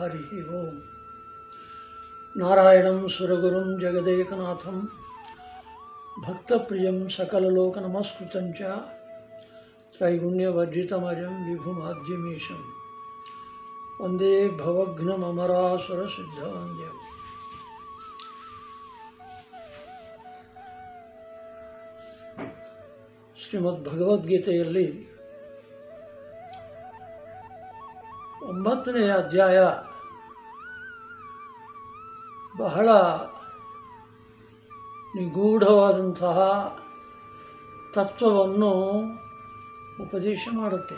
ಹರಿ ಓಂ ನಾರಾಯಣಂ ಸುರಗುರುಂ ಜಗದೇಕನಾಥಂ ಭಕ್ತಪ್ರಿಯಂ ಸಕಲಲೋಕನಮಸ್ಕೃತಂ ಚ ತ್ರೈಗುಣ್ಯವರ್ಜಿತಮಜಂ ವಿಭುಮಾದ್ಯಮೀಶಂ ವಂದೇ ಭವಘ್ನಮರಾಸುರಸಿದ್ಧಾಂದ್ಯಂ ಶ್ರೀಮದ್ ಭಗವದ್ಗೀತೆಯಲ್ಲಿ ಒಂಬತ್ತನೇ ಅಧ್ಯಾಯ ಬಹಳ ನಿಗೂಢವಾದಂತಹ ತತ್ವವನ್ನು ಉಪದೇಶ ಮಾಡುತ್ತೆ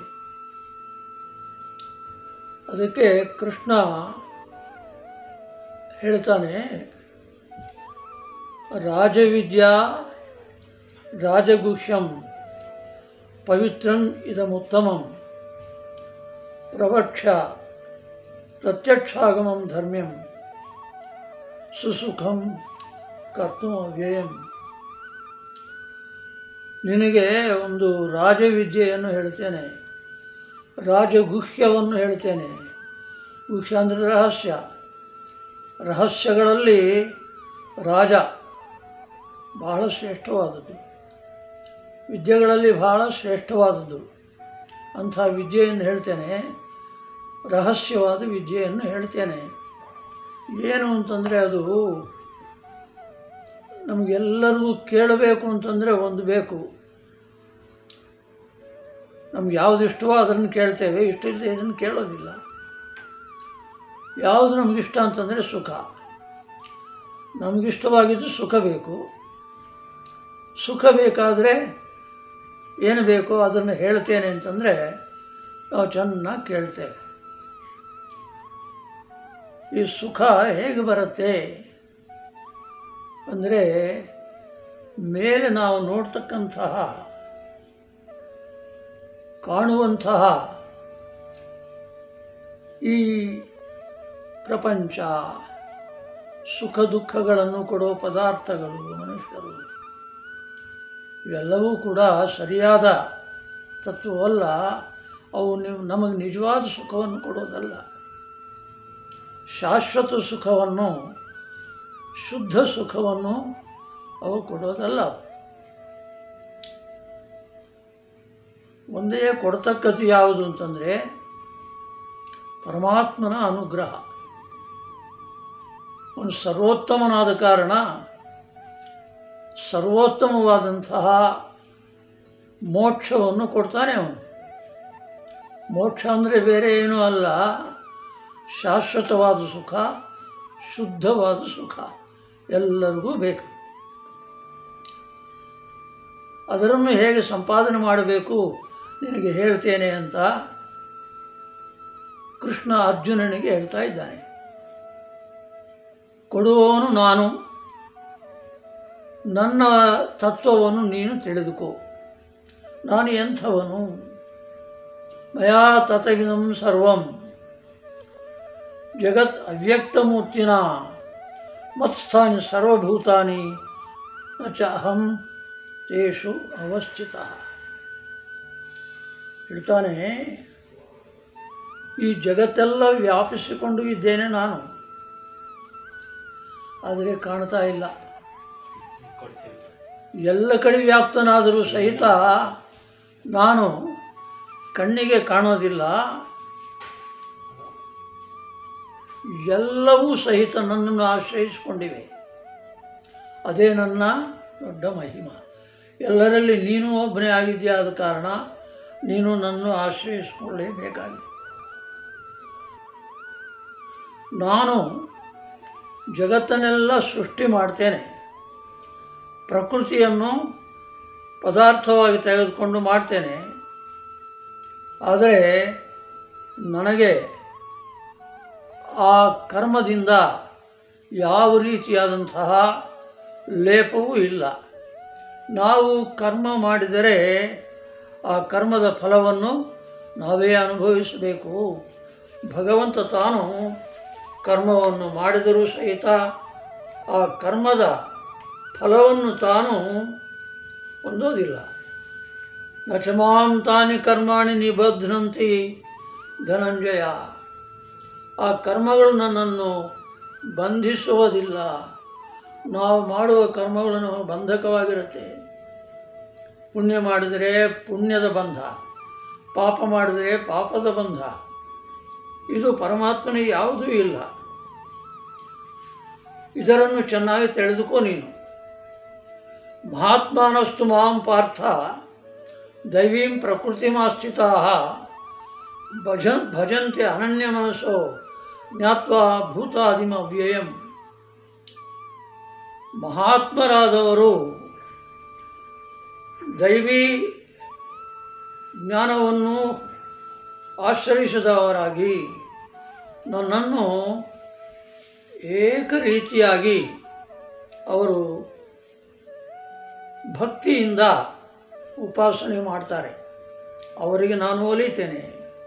ಅದಕ್ಕೆ ಕೃಷ್ಣ ಹೇಳ್ತಾನೆ ರಾಜವಿದ್ಯಾ ರಾಜಗುಹ್ಯಂ ಪವಿತ್ರಂ ಇದಮುತ್ತಮಂ ಪ್ರವಕ್ಷ ಪ್ರತ್ಯಕ್ಷಾಗಮಂ ಧರ್ಮ್ಯಂ ಸುಸುಖಂ ಕರ್ತು ಅವ್ಯಯಂ ನಿನಗೆ ಒಂದು ರಾಜವಿದ್ಯೆಯನ್ನು ಹೇಳ್ತೇನೆ ರಾಜಗುಹ್ಯವನ್ನು ಹೇಳ್ತೇನೆ ಗುಹ್ಯ ಅಂದರೆ ರಹಸ್ಯ ರಹಸ್ಯಗಳಲ್ಲಿ ರಾಜ ಬಹಳ ಶ್ರೇಷ್ಠವಾದದ್ದು ವಿದ್ಯೆಗಳಲ್ಲಿ ಬಹಳ ಶ್ರೇಷ್ಠವಾದದ್ದು ಅಂಥ ವಿದ್ಯೆಯನ್ನು ಹೇಳ್ತೇನೆ ರಹಸ್ಯವಾದ ವಿದ್ಯೆಯನ್ನು ಹೇಳ್ತೇನೆ ಏನು ಅಂತಂದರೆ ಅದು ನಮಗೆಲ್ಲರಿಗೂ ಕೇಳಬೇಕು ಅಂತಂದರೆ ಒಂದು ಬೇಕು ನಮ್ಗೆ ಯಾವುದು ಇಷ್ಟವೋ ಅದನ್ನು ಕೇಳ್ತೇವೆ ಇಷ್ಟ ಇಲ್ಲದೆ ಇದನ್ನು ಕೇಳೋದಿಲ್ಲ ಯಾವುದು ನಮಗಿಷ್ಟ ಅಂತಂದರೆ ಸುಖ ನಮಗಿಷ್ಟವಾಗಿದ್ದು ಸುಖ ಬೇಕು ಸುಖ ಬೇಕಾದರೆ ಏನು ಬೇಕೋ ಅದನ್ನು ಹೇಳ್ತೇನೆ ಅಂತಂದರೆ ನಾವು ಚೆನ್ನಾಗಿ ಕೇಳ್ತೇವೆ ಈ ಸುಖ ಹೇಗೆ ಬರುತ್ತೆ ಅಂದರೆ ಮೇಲೆ ನಾವು ನೋಡ್ತಕ್ಕಂತಹ ಕಾಣುವಂತಹ ಈ ಪ್ರಪಂಚ ಸುಖ ದುಃಖಗಳನ್ನು ಕೊಡೋ ಪದಾರ್ಥಗಳು ಮನುಷ್ಯರು ಇವೆಲ್ಲವೂ ಕೂಡ ಸರಿಯಾದ ತತ್ವವಲ್ಲ ಅವು ನೀವು ನಮಗೆ ನಿಜವಾದ ಸುಖವನ್ನು ಕೊಡೋದಲ್ಲ ಶಾಶ್ವತ ಸುಖವನ್ನು ಶುದ್ಧ ಸುಖವನ್ನು ಅವು ಕೊಡೋದಲ್ಲ ಒಂದೇ ಕೊಡ್ತಕ್ಕದ್ದು ಯಾವುದು ಅಂತಂದರೆ ಪರಮಾತ್ಮನ ಅನುಗ್ರಹ ಅವನು ಸರ್ವೋತ್ತಮನಾದ ಕಾರಣ ಸರ್ವೋತ್ತಮವಾದಂತಹ ಮೋಕ್ಷವನ್ನು ಕೊಡ್ತಾನೆ ಅವನು ಮೋಕ್ಷ ಅಂದರೆ ಬೇರೆ ಏನೂ ಅಲ್ಲ ಶಾಶ್ವತವಾದ ಸುಖ ಶುದ್ಧವಾದ ಸುಖ ಎಲ್ಲರಿಗೂ ಬೇಕು ಅದರನ್ನು ಹೇಗೆ ಸಂಪಾದನೆ ಮಾಡಬೇಕು ನಿನಗೆ ಹೇಳ್ತೇನೆ ಅಂತ ಕೃಷ್ಣ ಅರ್ಜುನನಿಗೆ ಹೇಳ್ತಾ ಇದ್ದಾನೆ ಕೊಡುವವನು ನಾನು ನನ್ನ ತತ್ವವನ್ನು ನೀನು ತಿಳಿದುಕೋ ನಾನು ಎಂಥವನು ಮಯಾ ತತವಿದಂ ಸರ್ವಂ ಜಗತ್ ಅವ್ಯಕ್ತಮೂರ್ತಿನ ಮತ್ಸ್ಥಾನಿ ಸರ್ವಭೂತಾನಿ ನ ಚ ಅಹಂ ತೇಷು ಅವಸ್ಥಿತ ಹೇಳ್ತಾನೆ ಈ ಜಗತ್ತೆಲ್ಲ ವ್ಯಾಪಿಸಿಕೊಂಡು ಇದ್ದೇನೆ ನಾನು ಆದರೆ ಕಾಣ್ತಾ ಇಲ್ಲ ಎಲ್ಲ ಕಡೆ ವ್ಯಾಪ್ತನಾದರೂ ಸಹಿತ ನಾನು ಕಣ್ಣಿಗೆ ಕಾಣೋದಿಲ್ಲ ಎಲ್ಲವೂ ಸಹಿತ ನನ್ನನ್ನು ಆಶ್ರಯಿಸಿಕೊಂಡಿವೆ ಅದೇ ನನ್ನ ದೊಡ್ಡ ಮಹಿಮ ಎಲ್ಲರಲ್ಲಿ ನೀನು ಒಬ್ಬನೇ ಆಗಿದೆಯಾ ಆದ ಕಾರಣ ನೀನು ನನ್ನನ್ನು ಆಶ್ರಯಿಸಿಕೊಳ್ಳೇಬೇಕಾಗಿದೆ ನಾನು ಜಗತ್ತನ್ನೆಲ್ಲ ಸೃಷ್ಟಿ ಮಾಡ್ತೇನೆ ಪ್ರಕೃತಿಯನ್ನು ಪದಾರ್ಥವಾಗಿ ತೆಗೆದುಕೊಂಡು ಮಾಡ್ತೇನೆ ಆದರೆ ನನಗೆ ಆ ಕರ್ಮದಿಂದ ಯಾವ ರೀತಿಯಾದಂತಹ ಲೇಪವೂ ಇಲ್ಲ ನಾವು ಕರ್ಮ ಮಾಡಿದರೆ ಆ ಕರ್ಮದ ಫಲವನ್ನು ನಾವೇ ಅನುಭವಿಸಬೇಕು ಭಗವಂತ ತಾನು ಕರ್ಮವನ್ನು ಮಾಡಿದರೂ ಸಹಿತ ಆ ಕರ್ಮದ ಫಲವನ್ನು ತಾನು ಹೊಂದೋದಿಲ್ಲ ನಚಮಾಂ ತಾನಿ ಕರ್ಮಾಣಿ ನಿಬಧ್ನಂತಿ ಧನಂಜಯ ಆ ಕರ್ಮಗಳು ನನ್ನನ್ನು ಬಂಧಿಸುವುದಿಲ್ಲ ನಾವು ಮಾಡುವ ಕರ್ಮಗಳು ನಮಗೆ ಬಂಧಕವಾಗಿರುತ್ತೆ ಪುಣ್ಯ ಮಾಡಿದರೆ ಪುಣ್ಯದ ಬಂಧ ಪಾಪ ಮಾಡಿದರೆ ಪಾಪದ ಬಂಧ ಇದು ಪರಮಾತ್ಮನಿಗೆ ಯಾವುದೂ ಇಲ್ಲ ಇದರನ್ನು ಚೆನ್ನಾಗಿ ತಿಳಿದುಕೋ ನೀನು ಮಹಾತ್ಮಾನಸ್ತು ಮಾಂ ಪಾರ್ಥ ದೈವೀಂ ಪ್ರಕೃತಿಮಾಸ್ಥಿತಾ ಭಜ ಭಜಂತೆ ಅನನ್ಯ ಮನಸ್ಸೋ ಜ್ಞಾತ್ವಾ ಭೂತಾದಿಮ ವ್ಯಯಂ ಮಹಾತ್ಮರಾದವರು ದೈವಿ ಜ್ಞಾನವನ್ನು ಆಶ್ರಯಿಸಿದವರಾಗಿ ನನ್ನನ್ನು ಏಕ ರೀತಿಯಾಗಿ ಅವರು ಭಕ್ತಿಯಿಂದ ಉಪಾಸನೆ ಮಾಡ್ತಾರೆ ಅವರಿಗೆ ನಾನು ಒಲಿತೇನೆ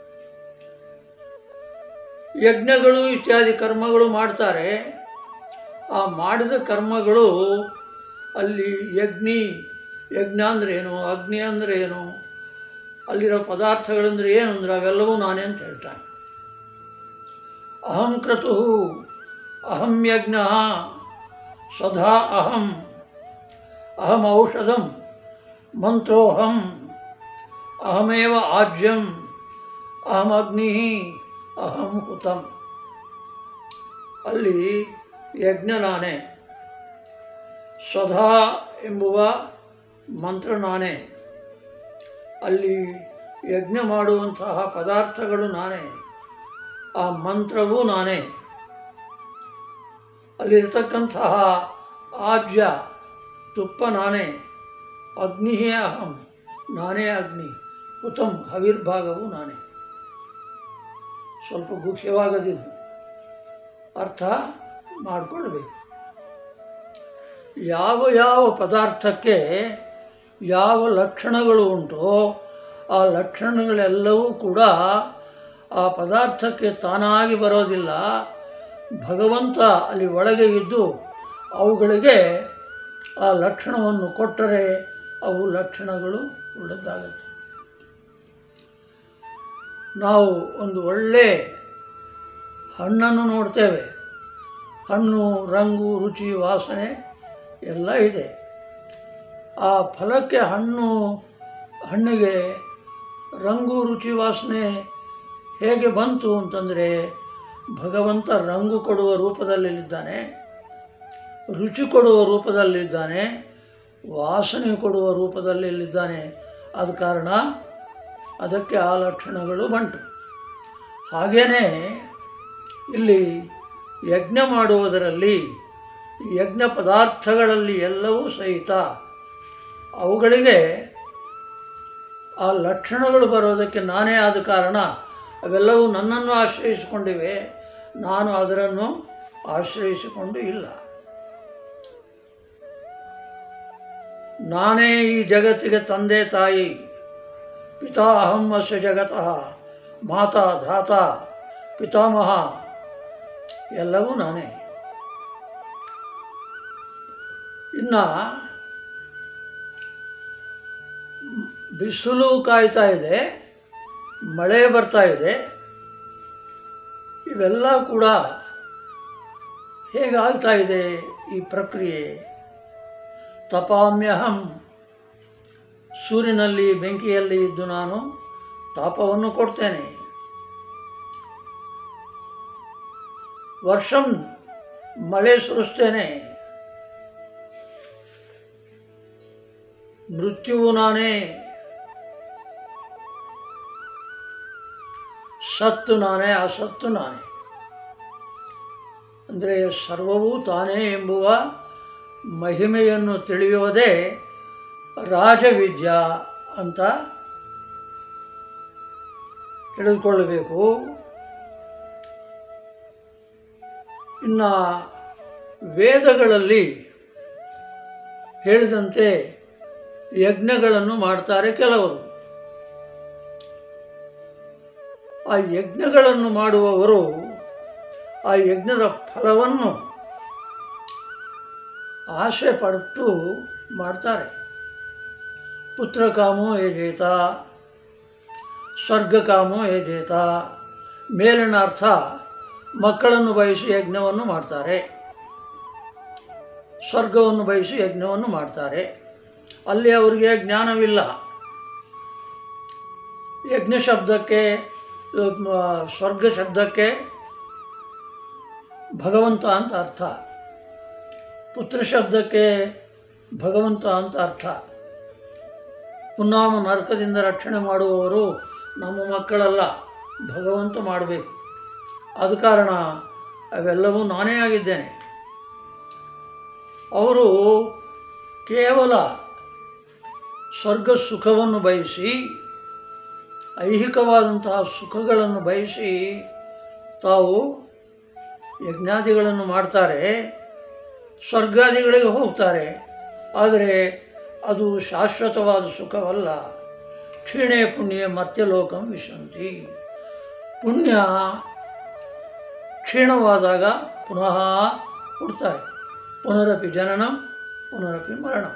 ಯಜ್ಞಗಳು ಇತ್ಯಾದಿ ಕರ್ಮಗಳು ಮಾಡ್ತಾರೆ ಆ ಮಾಡಿದ ಕರ್ಮಗಳು ಅಲ್ಲಿ ಯಜ್ಞಿ ಯಜ್ಞ ಅಂದರೆ ಏನು ಅಗ್ನಿ ಅಂದರೆ ಏನು ಅಲ್ಲಿರೋ ಪದಾರ್ಥಗಳಂದ್ರೆ ಏನು ಅಂದರೆ ಅವೆಲ್ಲವೂ ನಾನೇ ಅಂತ ಹೇಳ್ತಾನೆ ಅಹಂ ಕ್ರತು ಅಹಂ ಯಜ್ಞ ಸದಾ ಅಹಂ ಅಹಂ ಔಷಧಂ ಮಂತ್ರೋಹಂ ಅಹಮೇವ ಆಜ್ಯಂ ಅಹಂ ಅಗ್ನಿ ಅಹಂ ಹುತಂ ಅಲ್ಲಿ ಯಜ್ಞ ನಾನೇ ಸ್ವಧಾ ಎಂಬುವ ಮಂತ್ರ ನಾನೇ ಅಲ್ಲಿ ಯಜ್ಞ ಮಾಡುವಂತಹ ಪದಾರ್ಥಗಳು ನಾನೇ ಆ ಮಂತ್ರವೂ ನಾನೇ ಅಲ್ಲಿರ್ತಕ್ಕಂತಹ ಆಜ್ಯ ತುಪ್ಪ ನಾನೇ ಅಗ್ನಿಯೇ ಅಹಂ ನಾನೇ ಅಗ್ನಿ ಹುತಂ ಹವಿರ್ಭಾಗವು ನಾನೇ ಸ್ವಲ್ಪ ಗುಖ್ಯವಾಗದಿದ್ದು ಅರ್ಥ ಮಾಡಿಕೊಳ್ಬೇಕು ಯಾವ ಯಾವ ಪದಾರ್ಥಕ್ಕೆ ಯಾವ ಲಕ್ಷಣಗಳು ಉಂಟೋ ಆ ಲಕ್ಷಣಗಳೆಲ್ಲವೂ ಕೂಡ ಆ ಪದಾರ್ಥಕ್ಕೆ ತಾನಾಗಿ ಬರೋದಿಲ್ಲ ಭಗವಂತ ಅಲ್ಲಿ ಒಳಗೆ ಇದ್ದು ಅವುಗಳಿಗೆ ಆ ಲಕ್ಷಣವನ್ನು ಕೊಟ್ಟರೆ ಅವು ಲಕ್ಷಣಗಳು ಉಳ್ಳದ್ದಾಗುತ್ತೆ ನಾವು ಒಂದು ಒಳ್ಳೆ ಹಣ್ಣನ್ನು ನೋಡ್ತೇವೆ ಹಣ್ಣು ರಂಗು ರುಚಿ ವಾಸನೆ ಎಲ್ಲ ಇದೆ ಆ ಫಲಕ್ಕೆ ಹಣ್ಣು ಹಣ್ಣಿಗೆ ರಂಗು ರುಚಿ ವಾಸನೆ ಹೇಗೆ ಬಂತು ಅಂತಂದರೆ ಭಗವಂತ ರಂಗು ಕೊಡುವ ರೂಪದಲ್ಲಿದ್ದಾನೆ ರುಚಿ ಕೊಡುವ ರೂಪದಲ್ಲಿದ್ದಾನೆ ವಾಸನೆ ಕೊಡುವ ರೂಪದಲ್ಲಿದ್ದಾನೆ ಆದ ಕಾರಣ ಅದಕ್ಕೆ ಆ ಲಕ್ಷಣಗಳು ಬಂಟು ಹಾಗೆಯೇ ಇಲ್ಲಿ ಯಜ್ಞ ಮಾಡುವುದರಲ್ಲಿ ಯಜ್ಞ ಪದಾರ್ಥಗಳಲ್ಲಿ ಎಲ್ಲವೂ ಸಹಿತ ಅವುಗಳಿಗೆ ಆ ಲಕ್ಷಣಗಳು ಬರೋದಕ್ಕೆ ನಾನೇ ಆದ ಕಾರಣ ಅವೆಲ್ಲವೂ ನನ್ನನ್ನು ಆಶ್ರಯಿಸಿಕೊಂಡಿವೆ ನಾನು ಅದರನ್ನು ಆಶ್ರಯಿಸಿಕೊಂಡು ಇಲ್ಲ ನಾನೇ ಈ ಜಗತ್ತಿಗೆ ತಂದೆ ತಾಯಿ ಪಿತಾ ಅಹಂ ಅಸ್ಯ ಜಗತಃ ಮಾತಾ ಧಾತ ಪಿತಾಮಹ ಎಲ್ಲವೂ ನಾನೇ ಇನ್ನು ಬಿಸಿಲು ಕಾಯ್ತಾ ಇದೆ ಮಳೆ ಬರ್ತಾ ಇದೆ ಇವೆಲ್ಲ ಕೂಡ ಹೇಗಾಗ್ತಾ ಇದೆ ಈ ಪ್ರಕ್ರಿಯೆ ತಪಾಮ್ಯಹಂ ಸೂರ್ಯನಲ್ಲಿ ಬೆಂಕಿಯಲ್ಲಿ ಇದ್ದು ನಾನು ತಾಪವನ್ನು ಕೊಡ್ತೇನೆ ವರ್ಷಂ ಮಳೆ ಸುರಿಸ್ತೇನೆ ಮೃತ್ಯುವು ನಾನೇ ಸತ್ತು ನಾನೇ ಅಸತ್ತು ನಾನೇ ಅಂದರೆ ಸರ್ವವೂ ತಾನೇ ಎಂಬುವ ಮಹಿಮೆಯನ್ನು ತಿಳಿಯುವುದೇ ರಾಜವಿದ್ಯಾ ಅಂತ ತಿಳಿದುಕೊಳ್ಳಬೇಕು ಇನ್ನು ವೇದಗಳಲ್ಲಿ ಹೇಳಿದಂತೆ ಯಜ್ಞಗಳನ್ನು ಮಾಡ್ತಾರೆ ಕೆಲವರು ಆ ಯಜ್ಞಗಳನ್ನು ಮಾಡುವವರು ಆ ಯಜ್ಞದ ಫಲವನ್ನು ಆಸೆ ಪಟ್ಟು ಮಾಡ್ತಾರೆ ಪುತ್ರಕಾಮೋ ಯಜೇತ ಸ್ವರ್ಗಕಾಮೋ ಯಜೇತ ಮೇಲಿನ ಅರ್ಥ ಮಕ್ಕಳನ್ನು ಬಯಸಿ ಯಜ್ಞವನ್ನು ಮಾಡ್ತಾರೆ ಸ್ವರ್ಗವನ್ನು ಬಯಸಿ ಯಜ್ಞವನ್ನು ಮಾಡ್ತಾರೆ ಅಲ್ಲಿ ಅವರಿಗೆ ಜ್ಞಾನವಿಲ್ಲ ಯಜ್ಞ ಶಬ್ದಕ್ಕೆ ಆ, ಸ್ವರ್ಗ ಶಬ್ದಕ್ಕೆ ಭಗವಂತ ಅಂತ ಅರ್ಥ ಪುತ್ರ ಶಬ್ದಕ್ಕೆ ಭಗವಂತ ಅಂತ ಅರ್ಥ ಪುನ್ನಾಮ ನರಕದಿಂದ ರಕ್ಷಣೆ ಮಾಡುವವರು ನಮ್ಮ ಮಕ್ಕಳಲ್ಲ ಭಗವಂತ ಮಾಡಬೇಕು ಆದ ಕಾರಣ ಅವೆಲ್ಲವೂ ನಾನೇ ಆಗಿದ್ದೇನೆ ಅವರು ಕೇವಲ ಸ್ವರ್ಗ ಸುಖವನ್ನು ಬಯಸಿ ಐಹಿಕವಾದಂತಹ ಸುಖಗಳನ್ನು ಬಯಸಿ ತಾವು ಯಜ್ಞಾದಿಗಳನ್ನು ಮಾಡ್ತಾರೆ ಸ್ವರ್ಗಾದಿಗಳಿಗೆ ಹೋಗ್ತಾರೆ ಆದರೆ ಅದು ಶಾಶ್ವತವಾದ ಸುಖವಲ್ಲ ಕ್ಷೀಣೆ ಪುಣ್ಯ ಮರ್ತ್ಯಲೋಕಂ ವಿಶಂತಿ ಪುಣ್ಯ ಕ್ಷೀಣವಾದಾಗ ಪುನಃ ಹುಡ್ತಾರೆ ಪುನರಪಿ ಜನನಂ ಪುನರಪಿ ಮರಣ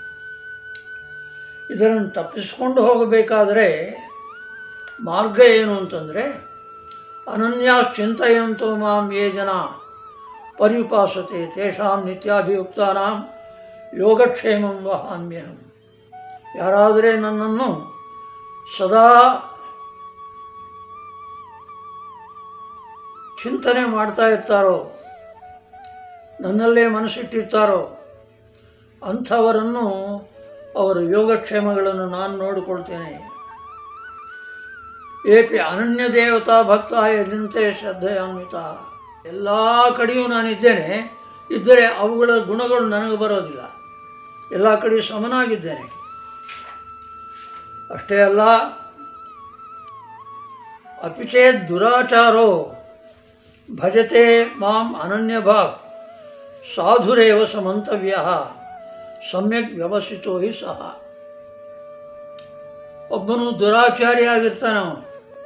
ಇದನ್ನು ತಪ್ಪಿಸ್ಕೊಂಡು ಹೋಗಬೇಕಾದರೆ ಮಾರ್ಗ ಏನು ಅಂತಂದರೆ ಅನನ್ಯ ಚಿಂತೆಯಂತೋ ಮಾಂ ಯೇ ಜನ ಪರ್ಯುಪಾಸತೆ ತೇಷಾಂ ನಿತ್ಯಾಭಿಯುಕ್ತಾನಾಂ ಯೋಗಕ್ಷೇಮಂ ವಹಾಮ್ಯಹಂ ಯಾರಾದರೆ ನನ್ನನ್ನು ಸದಾ ಚಿಂತನೆ ಮಾಡ್ತಾ ಇರ್ತಾರೋ ನನ್ನಲ್ಲೇ ಮನಸ್ಸಿಟ್ಟಿರ್ತಾರೋ ಅಂಥವರನ್ನು ಅವರ ಯೋಗಕ್ಷೇಮಗಳನ್ನು ನಾನು ನೋಡಿಕೊಳ್ತೇನೆ ಏಪಿ ಅನನ್ಯ ದೇವತಾ ಭಕ್ತ ಯಜಂತೆ ಶ್ರದ್ಧೆಯಾನ್ವಿತ ಎಲ್ಲ ಕಡೆಯೂ ನಾನಿದ್ದೇನೆ ಇದ್ದರೆ ಅವುಗಳ ಗುಣಗಳು ನನಗೆ ಬರೋದಿಲ್ಲ ಎಲ್ಲ ಕಡೆ ಸಮನಾಗಿದ್ದೇನೆ ಅಷ್ಟೇ ಅಲ್ಲ ಅಪಿಚೇತ್ ದುರಾಚಾರೋ ಭಜತೆ ಮಾಂ ಅನನ್ಯ ಭಾಗ್ ಸಾಧುರೇವ ಸಮಂತವ್ಯ ಸಮ್ಯಕ್ ವ್ಯವಸ್ಥಿತೋ ಹಿ ಸಹ ಒಬ್ಬನು ದುರಾಚಾರಿ ಆಗಿರ್ತಾನೆ ಅವನು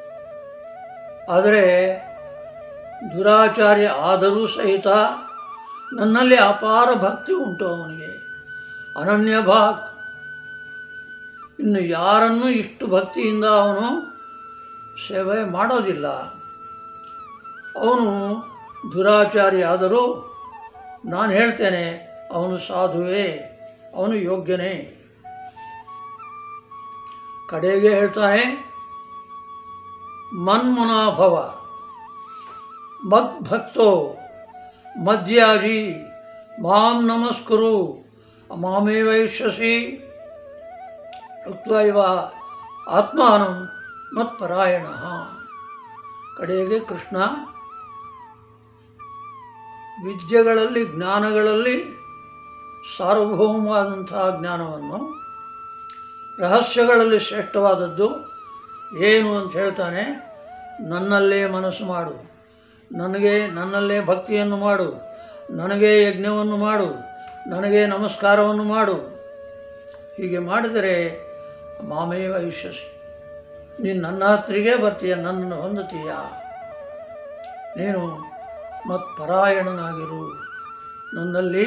ಆದರೆ ದುರಾಚಾರ್ಯ ಆದರೂ ಸಹಿತ ನನ್ನಲ್ಲಿ ಅಪಾರ ಭಕ್ತಿ ಉಂಟು ಅವನಿಗೆ ಅನನ್ಯ ಭಾಗ್ ಇನ್ನು ಯಾರನ್ನು ಇಷ್ಟು ಭಕ್ತಿಯಿಂದ ಅವನು ಸೇವೆ ಮಾಡೋದಿಲ್ಲ ಅವನು ದುರಾಚಾರಿ ಆದರೂ ನಾನು ಹೇಳ್ತೇನೆ ಅವನು ಸಾಧುವೇ ಅವನು ಯೋಗ್ಯನೇ ಕಡೆಗೆ ಹೇಳ್ತಾನೆ ಮನ್ಮನಾಭವ ಮದ್ಭಕ್ತೋ ಮದ್ಯಾಜಿ ಮಾಂ ನಮಸ್ಕುರು ಮಾಮೇ ವೈಶ್ಯಸಿ ಉಕ್ತ್ವಾ ಇವ ಆತ್ಮಾನಂ ಮತ್ಪರಾಯಣ ಕಡೆಗೆ ಕೃಷ್ಣ ವಿದ್ಯೆಗಳಲ್ಲಿ ಜ್ಞಾನಗಳಲ್ಲಿ ಸಾರ್ವಭೌಮವಾದಂತಹ ಜ್ಞಾನವನ್ನು ರಹಸ್ಯಗಳಲ್ಲಿ ಶ್ರೇಷ್ಠವಾದದ್ದು ಏನು ಅಂತ ಹೇಳ್ತಾನೆ ನನ್ನಲ್ಲೇ ಮನಸ್ಸು ಮಾಡು ನನಗೆ ನನ್ನಲ್ಲೇ ಭಕ್ತಿಯನ್ನು ಮಾಡು ನನಗೆ ಯಜ್ಞವನ್ನು ಮಾಡು ನನಗೆ ನಮಸ್ಕಾರವನ್ನು ಮಾಡು ಹೀಗೆ ಮಾಡಿದರೆ ಮಾಮೇವ ವಿಶ್ವಸಿ ನೀನು ನನ್ನ ಹತ್ರಿಗೆ ಬರ್ತೀಯ ನನ್ನನ್ನು ಹೊಂದುತ್ತೀಯ ನೀನು ಮತ್ಪರಾಯಣನಾಗಿರು ನನ್ನಲ್ಲಿ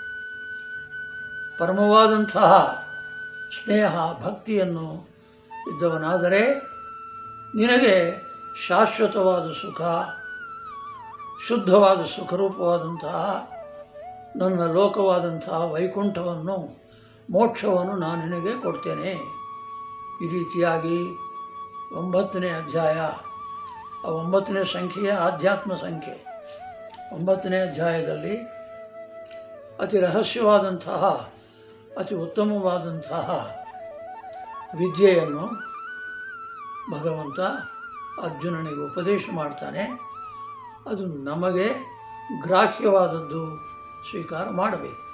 ಪರಮವಾದಂತಹ ಸ್ನೇಹ ಭಕ್ತಿಯನ್ನು ಇದ್ದವನಾದರೆ ನಿನಗೆ ಶಾಶ್ವತವಾದ ಸುಖ ಶುದ್ಧವಾದ ಸುಖರೂಪವಾದಂತಹ ನನ್ನ ಲೋಕವಾದಂತಹ ವೈಕುಂಠವನ್ನು ಮೋಕ್ಷವನ್ನು ನಾನು ನಿನಗೆ ಕೊಡ್ತೇನೆ ಈ ರೀತಿಯಾಗಿ ಒಂಬತ್ತನೇ ಅಧ್ಯಾಯ ಆ ಒಂಬತ್ತನೇ ಸಂಖ್ಯೆಯ ಆಧ್ಯಾತ್ಮ ಸಂಖ್ಯೆ ಒಂಬತ್ತನೇ ಅಧ್ಯಾಯದಲ್ಲಿ ಅತಿ ರಹಸ್ಯವಾದಂತಹ ಅತಿ ಉತ್ತಮವಾದಂತಹ ವಿದ್ಯೆಯನ್ನು ಭಗವಂತ ಅರ್ಜುನನಿಗೆ ಉಪದೇಶ ಮಾಡ್ತಾನೆ ಅದು ನಮಗೆ ಗ್ರಾಹ್ಯವಾದದ್ದು ಸ್ವೀಕಾರ ಮಾಡಬೇಕು